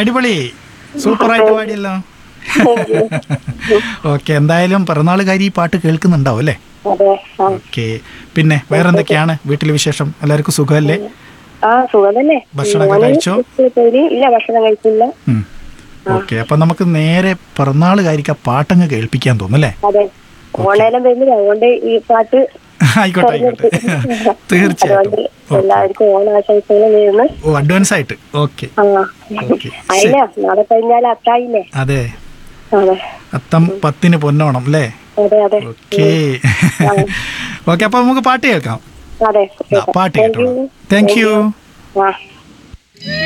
അടിപൊളി സൂപ്പറായിട്ട് പാടിയല്ലോ ഓക്കെ എന്തായാലും പിറന്നാളുകാരി ഈ പാട്ട് കേൾക്കുന്നുണ്ടാവും അല്ലേ അതെ ആ ഓക്കെ പിന്നെ വേറെന്തൊക്കെയാണ് വീട്ടിലെ വിശേഷം എല്ലാവർക്കും സുഖമല്ലേ ആ സുഖം തന്നെ ഭക്ഷണമൊക്കെ മോന് കഴിച്ചോ? സ്കൂളിൽ പോയി. ഇല്ല ഭക്ഷണം കഴിച്ചില്ല ഓക്കെ അപ്പൊ നമുക്ക് നേരെ പിറന്നാളുകാരിക്ക് ആ പാട്ടങ്ങ് കേൾപ്പിക്കാൻ തോന്നുന്നല്ലേ അതെ ഓണേലം വരുന്നില്ല അതുകൊണ്ട് ഈ പാട്ട് ആയിക്കോട്ടെ ആയിക്കോട്ടെ അതുകൊണ്ട് തീർച്ചയായിട്ടും എല്ലാവർക്കും ഓണാശംസകൾ നേരുന്നു ഓ അഡ്വാൻസ് ആയിട്ട് ഓക്കെ ആ ഓക്കെ അയില്ല നാളെ കഴിഞ്ഞാൽ അത്തായില്ലേ അതെ അതെ അത്തം പത്തിന് പൊന്നോണം അല്ലേ അതെ അതെ ഓക്കെ ഓക്കെ അപ്പൊ നമുക്ക് പാട്ട് കേൾക്കാം അതെ ആ, പാട്ട് കേട്ടോളൂ താങ്ക് യു ആ